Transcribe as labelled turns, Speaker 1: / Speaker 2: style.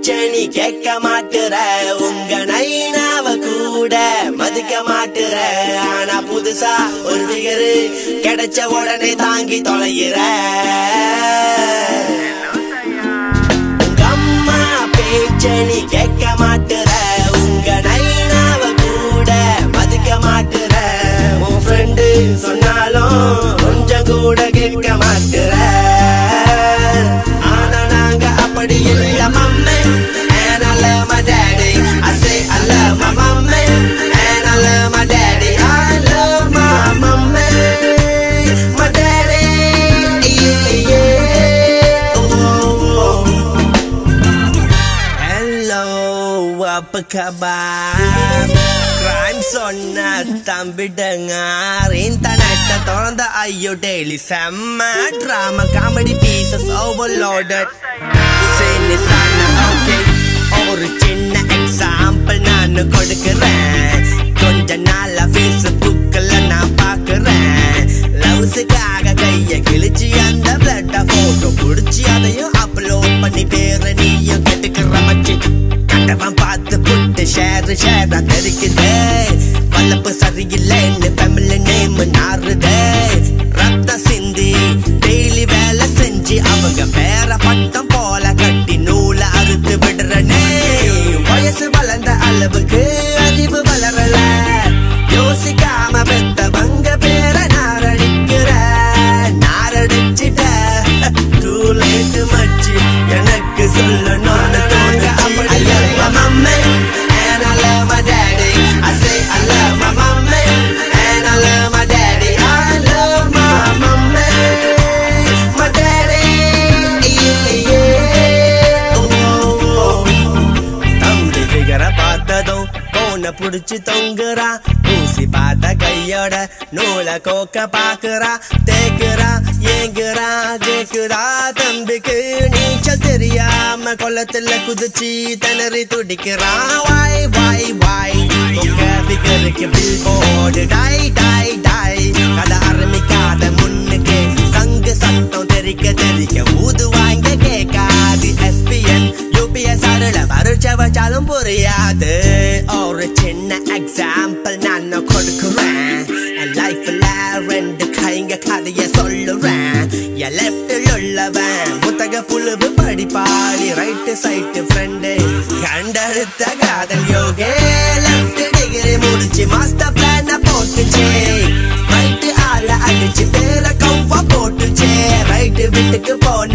Speaker 1: பேச்ச நீ கேட்க மாட்டுற உங்க நைனாவ கூட மதிக்க மாட்டுற ஆனா புதுசா ஒரு ஃபிகரு கிடைச்ச உடனே தாங்கி தொலைகிற உங்க அம்மா பேச்ச நீ கேட்க மாட்டுற உங்க நைனாவ கூட மதிக்க மாட்டுற உன் ஃப்ரெண்டு சொன்னாலும் கொஞ்சம் கூட கேட்க மாட்டுற ஆனா நாங்க அப்படி இல்ல mummy and I love my daddy I say I love my mommy and I love my daddy I love my mommy my daddy yeah yeah oh, oh. Hello அப்ப கபார் கிரைம் சொன்ன தம்பிடுங்க இன்டர்நெட்ட திறந்த ஐயோ டெய்லி செம்ம ட்ராமா காமெடி பீசஸ் ஓவர்லோடட் சின்ன சன்ன okay ஒரு சின்ன example நான் கொடுக்கிறேன் கொஞ்ச நாளா ஃபேஸ்புக்கில் நான் பார்க்கிறேன் லவ்ஸுக்காக கைய கிழிச்சு அந்த பிளட்ட போட்டோ புடிச்சு அதையும் அப்லோட் பண்ணி பேர நீயும் கெட்டுக்கிற மச்சி கண்டவன் பார்த்து புட்டு ஷேர் ஷேரா தெரிக்குது வல்லப்பு சரியில்லைன்னு ஃபேமிலி நேம் நாறுது ரத்த சிந்தி டெய்லி வேலை செஞ்சு அவங்க வேற பட்டம் போல கட்டி நூலை அறுத்து விடுறனே வயசு வளர்ந்த அளவுக்கு அறிவு வளரல யோசிக்காம பெத்தவங்க பேர நாரடிக்கிற நாரடிச்சிட்ட டூ லேட் மச்சி எனக்கு சொல்லணும்னு தோணுது I love my mommy and I love my daddy I say I love my mommy and I love my daddy I love my mommy my daddy yeah yeah oh, oh, oh. தம்பி ஃபிகர பார்த்ததும் போன புடிச்சு தொங்குறா ஊசி பார்த்த கையோட நூலை கோக்க பாக்குறா தேக்குறா ஏங்குறா கேக்குறா தம்பிக்கு நீச்சல் தெரியாம கொள்ளத்துல குதிச்சு திணறி துடிக்கிறா வாய் வாய் வாய் உங்க ஃபிகருக்கு பில் போடு டாய் டாய் டாய் கதை ஆரம்பிக்காத முன்னுக்கு சங்கு சத்தம் தெரிக்க தெரிக்க ஊது வாங்க கேட்காது எஸ்பிஎன் யூபிஎஸ் அருள பரிச்ச வச்சாலும் புரியாது ஒரு சின்ன எக்ஸாம்பிள் நான் கொடுக்குறேன் என் லைஃப்ல ரெண்டு கைங்க கதைய சொல்லுறேன் என் லெப்டில் உள்ளவன் முத்தக புழுவு படிப்பாளி ரைட்டு சைட்டு ஃப்ரெண்டு கண்டெடுத்த காதல் யோகே லெஃப்ட் டிகிரி முடிச்சு மாஸ்டர் பிளான போட்டுச்சே ரைட்டு ஆள அடிச்சு பேர கவ்வா போட்டுச்சே ரைட்டு வீட்டுக்கு போன